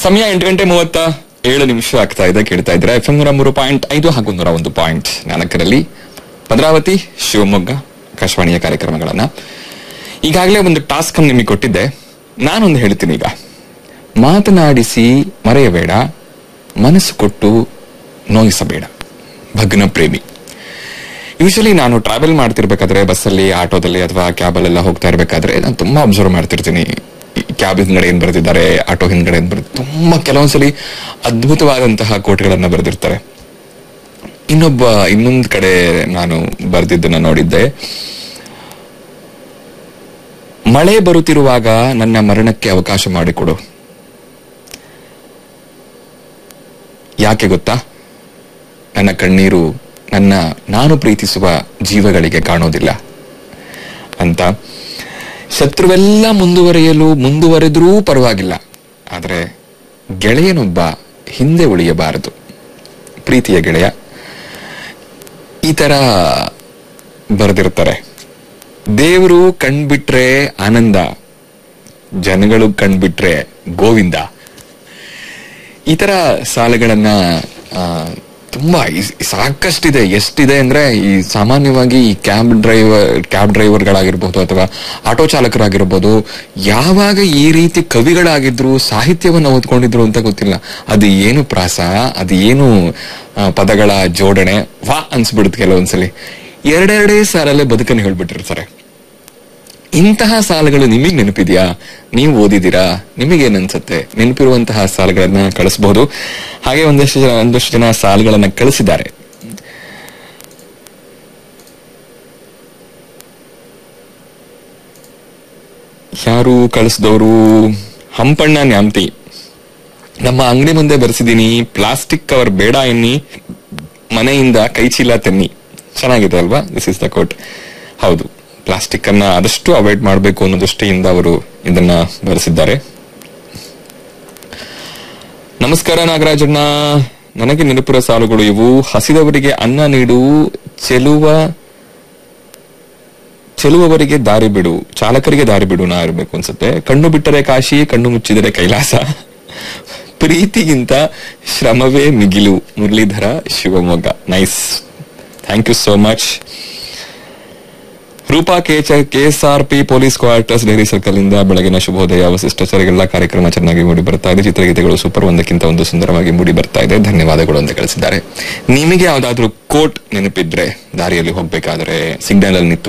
ಸಮಯ ಎಂಟು ಗಂಟೆ ಮೂವತ್ತ ಏಳು ನಿಮಿಷ ಆಗ್ತಾ ಇದೆ ಕೇಳ್ತಾ ಇದ್ರೆ ಎಫ್ ಎಂ ನೂರ ಮೂರು ಪಾಯಿಂಟ್ ಐದು ಹಾಗೂ ನೂರ ಒಂದು ಪಾಯಿಂಟ್ ನಾಲ್ಕರಲ್ಲಿ ಭದ್ರಾವತಿ ಶಿವಮೊಗ್ಗ ಆಕಾಶವಾಣಿಯ ಕಾರ್ಯಕ್ರಮಗಳನ್ನ ಈಗಾಗಲೇ ಒಂದು ಟಾಸ್ಕ್ ಅನ್ನು ನಿಮಗೆ ಕೊಟ್ಟಿದ್ದೆ ನಾನೊಂದು ಹೇಳ್ತೀನಿ ಈಗ ಮಾತನಾಡಿಸಿ ಮರೆಯಬೇಡ ಮನಸ್ಸು ಕೊಟ್ಟು ನೋಯಿಸಬೇಡ ಭಗ್ನ ಪ್ರೇಮಿ ಯೂಶಲಿ ನಾನು ಟ್ರಾವೆಲ್ ಮಾಡ್ತಿರ್ಬೇಕಾದ್ರೆ ಬಸ್ಸಲ್ಲಿ ಆಟೋದಲ್ಲಿ ಅಥವಾ ಕ್ಯಾಬಲ್ಲೆಲ್ಲ ಹೋಗ್ತಾ ಇರ್ಬೇಕಾದ್ರೆ ನಾನು ತುಂಬಾ ಅಬ್ಸರ್ವ್ ಮಾಡ್ತಿರ್ತೀನಿ ಕ್ಯಾಬ್ ಹಿಂದ್ಗಡೆ ಏನ್ ಬರೆದಿದ್ದಾರೆ ಆಟೋ ಹಿಂದ್ಗಡೆ ಏನ್ ಬರೆದ ತುಂಬಾ ಕೆಲವೊಂದ್ಸಲಿ ಅದ್ಭುತವಾದಂತಹ ಕೋಟ್ಗಳನ್ನ ಬರೆದಿರ್ತಾರೆ ಇನ್ನೊಬ್ಬ ಇನ್ನೊಂದ್ ಕಡೆ ನಾನು ಬರೆದಿದ್ದನ್ನ ನೋಡಿದ್ದೆ ಮಳೆ ಬರುತ್ತಿರುವಾಗ ನನ್ನ ಮರಣಕ್ಕೆ ಅವಕಾಶ ಮಾಡಿಕೊಡು ಯಾಕೆ ಗೊತ್ತಾ ನನ್ನ ಕಣ್ಣೀರು ನನ್ನ ನಾನು ಪ್ರೀತಿಸುವ ಜೀವಗಳಿಗೆ ಕಾಣೋದಿಲ್ಲ ಅಂತ ಶತ್ರುವೆಲ್ಲ ಮುಂದುವರಿಯಲು ಮುಂದುವರೆದ್ರೂ ಪರವಾಗಿಲ್ಲ ಆದರೆ ಗೆಳೆಯನೊಬ್ಬ ಹಿಂದೆ ಉಳಿಯಬಾರದು ಪ್ರೀತಿಯ ಗೆಳೆಯ ಈ ತರ ಬರೆದಿರ್ತಾರೆ ದೇವರು ಕಣ್ಬಿಟ್ರೆ ಆನಂದ ಜನಗಳು ಕಣ್ಬಿಟ್ರೆ ಗೋವಿಂದ ಈ ತರ ಸಾಲುಗಳನ್ನ ಆ, ತುಂಬಾ ಈ- ಸಾಕಷ್ಟಿದೆ ಎಷ್ಟಿದೆ ಅಂದ್ರೆ ಈ ಸಾಮಾನ್ಯವಾಗಿ ಈ ಕ್ಯಾಬ್ ಡ್ರೈವರ್ ಕ್ಯಾಬ್ ಡ್ರೈವರ್ಗಳಾಗಿರ್ಬೋದು ಅಥವಾ ಆಟೋ ಚಾಲಕರಾಗಿರ್ಬೋದು ಯಾವಾಗ ಈ ರೀತಿ ಕವಿಗಳಾಗಿದ್ರು ಸಾಹಿತ್ಯವನ್ನು ಓದ್ಕೊಂಡಿದ್ರು ಅಂತ ಗೊತ್ತಿಲ್ಲ ಅದು ಏನು ಪ್ರಾಸ ಅದು ಏನು ಆ, ಪದಗಳ ಜೋಡಣೆ ವಾ ಅನ್ಸ್ಬಿಡುತ್ತೆ ಕೆಲವೊಂದ್ಸಲಿ ಎರಡೆರಡೇ ಸಾಲಲ್ಲೇ ಬದುಕನ್ನು ಹೇಳ್ಬಿಟ್ಟಿರ್ತಾರೆ ಇಂತಹ ಸಾಲುಗಳು ನಿಮಗೆ ನೆನಪಿದ್ಯಾ ನೀವು ಓದಿದ್ದೀರಾ ನಿಮಗೇನ್ ಅನ್ಸುತ್ತೆ ನೆನಪಿರುವಂತಹ ಸಾಲುಗಳನ್ನ ಕಳಿಸಬಹುದು ಹಾಗೆ ಒಂದಷ್ಟು ಜನ ಒಂದಷ್ಟು ಜನ ಸಾಲುಗಳನ್ನ ಕಳಿಸಿದ್ದಾರೆ ಯಾರು ಕಳಿಸಿದವರು ಹಂಪಣ್ಣ ನ್ಯಾಮ್ತಿ ನಮ್ಮ ಅಂಗಡಿ ಮುಂದೆ ಬರೆಸಿದೀನಿ ಪ್ಲಾಸ್ಟಿಕ್ ಕವರ್ ಬೇಡ ಎನ್ನಿ ಮನೆಯಿಂದ ಕೈಚೀಲ ತನ್ನಿ ಚೆನ್ನಾಗಿದೆ ಅಲ್ವಾ ದಿಸ್ ಇಸ್ ದ ಕೋಟ್ ಹೌದು ಪ್ಲಾಸ್ಟಿಕ್ ಅನ್ನ ಆದಷ್ಟು ಅವಾಯ್ಡ್ ಮಾಡಬೇಕು ಅನ್ನೋ ದೃಷ್ಟಿಯಿಂದ ಅವರು ಇದನ್ನ ಬರೆಸಿದ್ದಾರೆ ನಮಸ್ಕಾರ ನಾಗರಾಜಣ್ಣ ನನಗೆ ನೆನಪಿರೋ ಸಾಲುಗಳು ಇವು ಹಸಿದವರಿಗೆ ಅನ್ನ ನೀಡು ಚೆಲುವ ಚೆಲುವವರಿಗೆ ದಾರಿ ಬಿಡು ಚಾಲಕರಿಗೆ ದಾರಿ ಬಿಡು ನಾ ಇರಬೇಕು ಅನ್ಸುತ್ತೆ ಕಣ್ಣು ಬಿಟ್ಟರೆ ಕಾಶಿ ಕಣ್ಣು ಮುಚ್ಚಿದರೆ ಕೈಲಾಸ ಪ್ರೀತಿಗಿಂತ ಶ್ರಮವೇ ಮಿಗಿಲು Muralidhara Shivamogga nice thank you so much Roopa ಕೆಚ KSRP police quarters dairy circle ಇಂದ ಬೆಳಗಿನ ಶುಭೋದಯ ವಸಿಷ್ಠಾಚಾರಿಗೆಲ್ಲ ಕಾರ್ಯಕ್ರಮ ಚೆನ್ನಾಗಿ ಮೂಡಿ ಬರ್ತಾ ಇದೆ ಚಿತ್ರಗೀತೆಗಳು ಸೂಪರ್ ಒಂದಕ್ಕಿಂತ ಒಂದು ಸುಂದರವಾಗಿ ಮೂಡಿ ಬರ್ತಾ ಇದೆ ಧನ್ಯವಾದಗಳು ಅಂತ ಕಳಿಸಿದ್ದಾರೆ ನಿಮಗೆ ಯಾವ್ದಾದ್ರು ಕೋಟ್ ನೆನಪಿದ್ರೆ ದಾರಿಯಲ್ಲಿ ಹೋಗ್ಬೇಕಾದ್ರೆ ಸಿಗ್ನಲ್ ಅಲ್ಲಿ ನಿಂತು